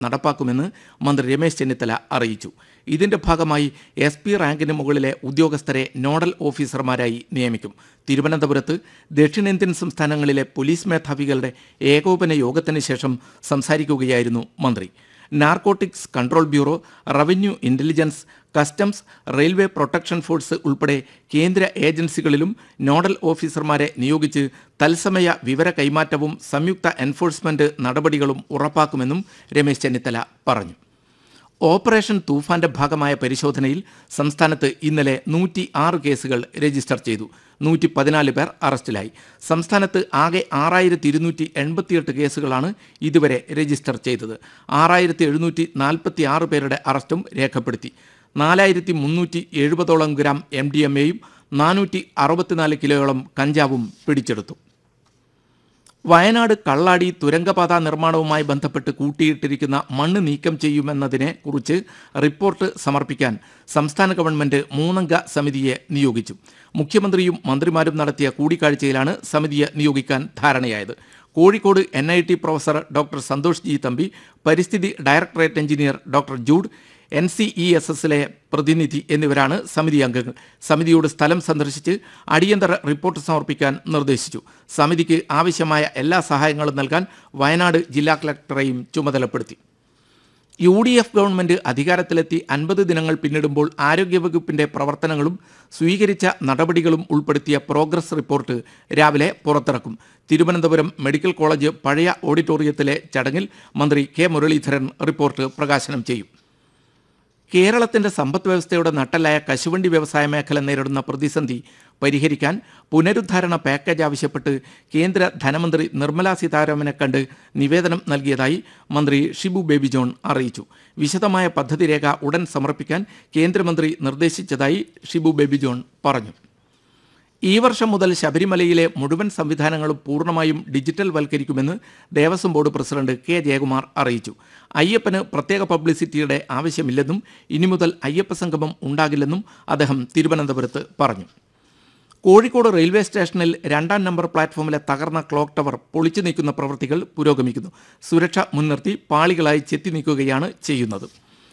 നടപ്പാക്കുമെന്ന് മന്ത്രി രമേശ് ചെന്നിത്തല അറിയിച്ചു ഇതിന്റെ ഭാഗമായി എസ് പി റാങ്കിന് മുകളിലെ ഉദ്യോഗസ്ഥരെ നോഡൽ ഓഫീസർമാരായി നിയമിക്കും തിരുവനന്തപുരത്ത് ദക്ഷിണേന്ത്യൻ സംസ്ഥാനങ്ങളിലെ പോലീസ് മേധാവികളുടെ ഏകോപന യോഗത്തിന് ശേഷം സംസാരിക്കുകയായിരുന്നു മന്ത്രി narcotics control bureau revenue intelligence customs railway protection force ഉൾപ്പെടെ കേന്ദ്ര ഏജൻസികളിലും നോഡൽ ഓഫീസർമാരെ നിയോഗിച്ച് തത്സമയ വിവര കൈമാറ്റവും സംയുക്ത എൻഫോഴ്സ്മെന്റ് നടപടികളും ഉറപ്പാക്കുമെന്നും രമേശ് ചെന്നിത്തല പറഞ്ഞു ഓപ്പറേഷൻ തൂഫാന്റെ ഭാഗമായ പരിശോധനയിൽ സംസ്ഥാനത്ത് ഇന്നലെ നൂറ്റി ആറ് കേസുകൾ രജിസ്റ്റർ ചെയ്തു നൂറ്റി പതിനാല് പേർ അറസ്റ്റിലായി സംസ്ഥാനത്ത് ആകെ ആറായിരത്തി ഇരുന്നൂറ്റി എൺപത്തിയെട്ട് കേസുകളാണ് ഇതുവരെ രജിസ്റ്റർ ചെയ്തത് ആറായിരത്തി എഴുന്നൂറ്റി നാൽപ്പത്തി ആറ് പേരുടെ അറസ്റ്റും രേഖപ്പെടുത്തി നാലായിരത്തി മുന്നൂറ്റി എഴുപതോളം ഗ്രാം എം ഡി എം എയും നാനൂറ്റി അറുപത്തിനാല് കിലോയോളം കഞ്ചാവും പിടിച്ചെടുത്തു വയനാട് കള്ളാടി തുരങ്കപാത നിർമ്മാണവുമായി ബന്ധപ്പെട്ട് കൂട്ടിയിട്ടിരിക്കുന്ന മണ്ണ് നീക്കം ചെയ്യുമെന്നതിനെ കുറിച്ച് റിപ്പോർട്ട് സമർപ്പിക്കാൻ സംസ്ഥാന ഗവൺമെന്റ് മൂന്നംഗ സമിതിയെ നിയോഗിച്ചു മുഖ്യമന്ത്രിയും മന്ത്രിമാരും നടത്തിയ കൂടിക്കാഴ്ചയിലാണ് സമിതിയെ നിയോഗിക്കാൻ ധാരണയായത് Kozhikode N I T professor doctor Santhosh G Thampi പരിസ്ഥിതി directorate engineer doctor Jude N C E S എസിലെ പ്രതിനിധി എന്നിവരാണ് സമിതി അംഗങ്ങൾ സമിതിയോട് സ്ഥലം സന്ദർശിച്ച് അടിയന്തര റിപ്പോർട്ട് സമർപ്പിക്കാൻ നിർദ്ദേശിച്ചു സമിതിക്ക് ആവശ്യമായ എല്ലാ സഹായങ്ങളും നൽകാൻ വയനാട് ജില്ലാ കളക്ടറെയും ചുമതലപ്പെടുത്തി യു ഡി എഫ് ഗവൺമെന്റ് അധികാരത്തിലെത്തി അൻപത് ദിനങ്ങൾ പിന്നിടുമ്പോൾ ആരോഗ്യവകുപ്പിന്റെ പ്രവർത്തനങ്ങളും സ്വീകരിച്ച നടപടികളും ഉൾപ്പെടുത്തിയ പ്രോഗ്രസ് റിപ്പോർട്ട് രാവിലെ പുറത്തിറക്കും തിരുവനന്തപുരം മെഡിക്കൽ കോളേജ് പഴയ ഓഡിറ്റോറിയത്തിലെ ചടങ്ങിൽ മന്ത്രി കെ മുരളീധരൻ റിപ്പോർട്ട് പ്രകാശനം ചെയ്യും കേരളത്തിന്റെ സമ്പദ് വ്യവസ്ഥയുടെ നട്ടലായ കശുവണ്ടി വ്യവസായ മേഖല നേരിടുന്ന പ്രതിസന്ധി പരിഹരിക്കാൻ പുനരുദ്ധാരണ പാക്കേജ് ആവശ്യപ്പെട്ട് കേന്ദ്ര ധനമന്ത്രി നിർമ്മലാ സീതാരാമനെ കണ്ട് നിവേദനം നൽകിയതായി മന്ത്രി ഷിബു ബേബി ജോൺ അറിയിച്ചു വിശദമായ പദ്ധതി രേഖ ഉടൻ സമർപ്പിക്കാൻ കേന്ദ്രമന്ത്രി നിർദ്ദേശിച്ചതായി ഷിബു ബേബി ജോൺ പറഞ്ഞു ഈ വർഷം മുതൽ ശബരിമലയിലെ മുഴുവൻ സംവിധാനങ്ങളും പൂർണ്ണമായും ഡിജിറ്റൽ വൽക്കരിക്കുമെന്ന് Devaswom board president K Jayakumar അറിയിച്ചു അയ്യപ്പന് പ്രത്യേക പബ്ലിസിറ്റിയുടെ ആവശ്യമില്ലെന്നും ഇനി മുതൽ അയ്യപ്പ സംഗമം ഉണ്ടാകില്ലെന്നും അദ്ദേഹം തിരുവനന്തപുരത്ത് പറഞ്ഞു കോഴിക്കോട് റെയിൽവേ സ്റ്റേഷനിൽ രണ്ടാം നമ്പർ പ്ലാറ്റ്ഫോമിലെ തകർന്ന ക്ലോക്ക് ടവർ പൊളിച്ചു നീക്കുന്ന പ്രവൃത്തികൾ പുരോഗമിക്കുന്നു സുരക്ഷ മുൻനിർത്തി പാളികളായി ചെത്തി നീക്കുകയാണ് ചെയ്യുന്നത്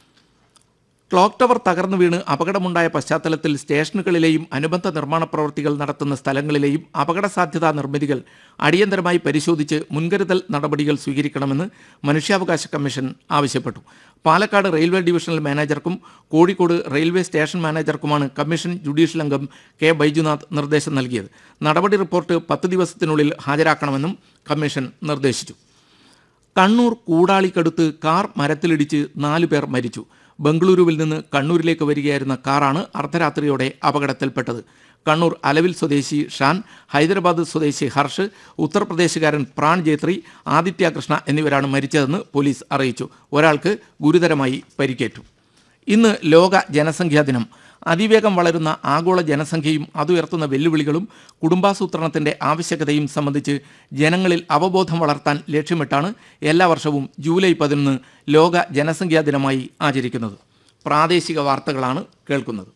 ക്ലോക്ക് ടവർ തകർന്നു വീണ് അപകടമുണ്ടായ പശ്ചാത്തലത്തിൽ സ്റ്റേഷനുകളിലെയും അനുബന്ധ നിർമ്മാണ പ്രവൃത്തികൾ നടത്തുന്ന സ്ഥലങ്ങളിലെയും അപകട സാധ്യതാ നിർമ്മിതികൾ അടിയന്തരമായി പരിശോധിച്ച് മുൻകരുതൽ നടപടികൾ സ്വീകരിക്കണമെന്ന് മനുഷ്യാവകാശ കമ്മീഷൻ ആവശ്യപ്പെട്ടു പാലക്കാട് റെയിൽവേ ഡിവിഷണൽ മാനേജർക്കും കോഴിക്കോട് റെയിൽവേ സ്റ്റേഷൻ മാനേജർക്കുമാണ് കമ്മീഷൻ ജുഡീഷ്യൽ അംഗം കെ ബൈജുനാഥ് നിർദ്ദേശം നൽകിയത് നടപടി റിപ്പോർട്ട് പത്ത് ദിവസത്തിനുള്ളിൽ ഹാജരാക്കണമെന്നും കമ്മീഷൻ നിർദ്ദേശിച്ചു കണ്ണൂർ കൂടാളിക്കടുത്ത് കാർ മരത്തിലിടിച്ച് നാലു പേർ മരിച്ചു ബംഗളൂരുവിൽ നിന്ന് കണ്ണൂരിലേക്ക് വരികയായിരുന്ന കാറാണ് അർദ്ധരാത്രിയോടെ അപകടത്തിൽപ്പെട്ടത് കണ്ണൂർ അലവിൽ സ്വദേശി ഷാൻ ഹൈദരാബാദ് സ്വദേശി ഹർഷ് ഉത്തർപ്രദേശുകാരൻ പ്രാൺ ജേത്രി ആദിത്യ കൃഷ്ണ എന്നിവരാണ് മരിച്ചതെന്ന് പോലീസ് അറിയിച്ചു ഒരാൾക്ക് ഗുരുതരമായി പരിക്കേറ്റു ഇന്ന് ലോക ജനസംഖ്യാ ദിനം അതിവേഗം വളരുന്ന ആഗോള ജനസംഖ്യയും അതുയർത്തുന്ന വെല്ലുവിളികളും കുടുംബാസൂത്രണത്തിന്റെ ആവശ്യകതയും സംബന്ധിച്ച് ജനങ്ങളിൽ അവബോധം വളർത്താൻ ലക്ഷ്യമിട്ടാണ് എല്ലാ വർഷവും ജൂലൈ പതിനൊന്ന് ലോക ജനസംഖ്യാ ദിനമായി ആചരിക്കുന്നത് പ്രാദേശിക വാർത്തകളാണ് കേൾക്കുന്നത്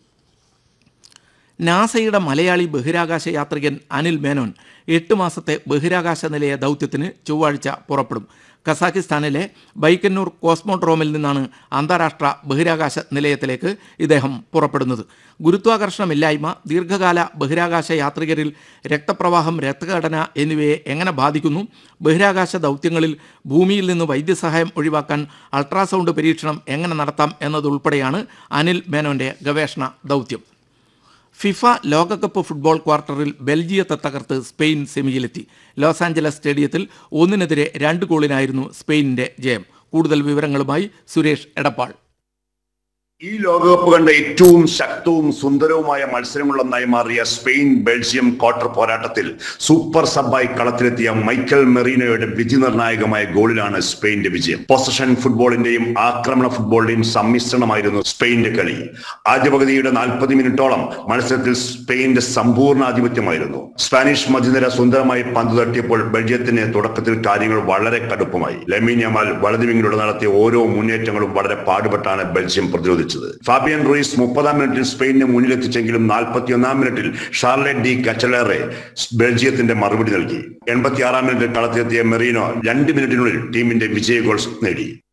നാസയുടെ മലയാളി ബഹിരാകാശ യാത്രികൻ അനിൽ മേനോൻ എട്ട് മാസത്തെ ബഹിരാകാശ നിലയ ദൗത്യത്തിന് ചൊവ്വാഴ്ച പുറപ്പെടും കസാഖിസ്ഥാനിലെ ബൈക്കന്നൂർ കോസ്മോഡ്രോമിൽ നിന്നാണ് അന്താരാഷ്ട്ര ബഹിരാകാശ നിലയത്തിലേക്ക് ഇദ്ദേഹം പുറപ്പെടുന്നത് ഗുരുത്വാകർഷണമില്ലായ്മ ദീർഘകാല ബഹിരാകാശ യാത്രികരിൽ രക്തപ്രവാഹം രക്തഘടന എന്നിവയെ എങ്ങനെ ബാധിക്കുന്നു ബഹിരാകാശ ദൗത്യങ്ങളിൽ ഭൂമിയിൽ നിന്ന് വൈദ്യസഹായം ഒഴിവാക്കാൻ അൾട്രാസൗണ്ട് പരീക്ഷണം എങ്ങനെ നടത്താം എന്നതുൾപ്പെടെയാണ് അനിൽ മേനോന്റെ ഗവേഷണ ദൗത്യം ഫിഫ ലോകകപ്പ് ഫുട്ബോൾ ക്വാർട്ടറിൽ ബെൽജിയത്തെ തകർത്ത് സ്പെയിൻ സെമിയിലെത്തി ലോസ് ആഞ്ചലസ് സ്റ്റേഡിയത്തിൽ ഒന്നിനെതിരെ രണ്ട് ഗോളിനായിരുന്നു സ്പെയിനിന്റെ ജയം കൂടുതൽ വിവരങ്ങളുമായി സുരേഷ് എടപ്പാൾ ഈ ലോകകപ്പ് കണ്ട ഏറ്റവും ശക്തവും സുന്ദരവുമായ മത്സരങ്ങളൊന്നായി മാറിയ സ്പെയിൻ ബെൽജിയം ക്വാർട്ടർ പോരാട്ടത്തിൽ സൂപ്പർ സബായി കളത്തിലെത്തിയ മൈക്കൽ മെറീനോയുടെ വിധിനിർണായകമായ ഗോളിലാണ് സ്പെയിന്റെ വിജയം പൊസഷൻ ഫുട്ബോളിന്റെയും ആക്രമണ ഫുട്ബോളിന്റെയും സമ്മിശ്രണമായിരുന്നു സ്പെയിന്റെ കളി ആദ്യ പകുതിയുടെ നാൽപ്പത് മിനിറ്റോളം മത്സരത്തിൽ സ്പെയിന്റെ സമ്പൂർണ്ണ ആധിപത്യമായിരുന്നു സ്പാനിഷ് മധ്യനിര സുന്ദരമായി പന്ത് തട്ടിയപ്പോൾ ബെൽജിയത്തിന് തുടക്കത്തിൽ കാര്യങ്ങൾ വളരെ കടുപ്പമായി ലെമീൻ യമാൽ വലതുവിങ്ങിലൂടെ നടത്തിയ ഓരോ മുന്നേറ്റങ്ങളും വളരെ പാടുപെട്ടാണ് ബെൽജിയം പ്രതിരോധിച്ചത് ഫാബിയൻ റൂയിസ് മുപ്പതാം മിനിറ്റിൽ സ്പെയിനെ മുന്നിലെത്തിച്ചെങ്കിലും നാൽപ്പത്തിയൊന്നാം മിനിറ്റിൽ ഷാർലറ്റ് ഡി കച്ചലേറെ ബെൽജിയത്തിന്റെ മറുപടി നൽകി എൺപത്തിയാറാം മിനിറ്റിൽ കളത്തിലെത്തിയ മെറീനോ രണ്ട് മിനിറ്റിനുള്ളിൽ ടീമിന്റെ വിജയ ഗോൾ നേടി